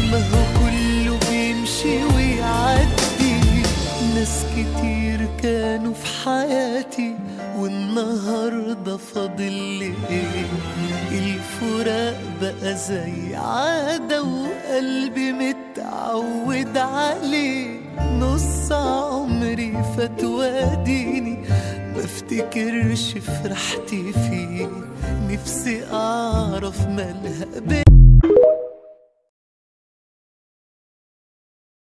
ما هو كله بيمشي ويعدي ناس كتير كانوا في حياتي والنهاردة فاضل لي ايه الفراق بقى زي عادة وقلبي متعود عليه نص عمري فات واديني بفتكرش فرحتي فيه نفسي اعرف مالها بيه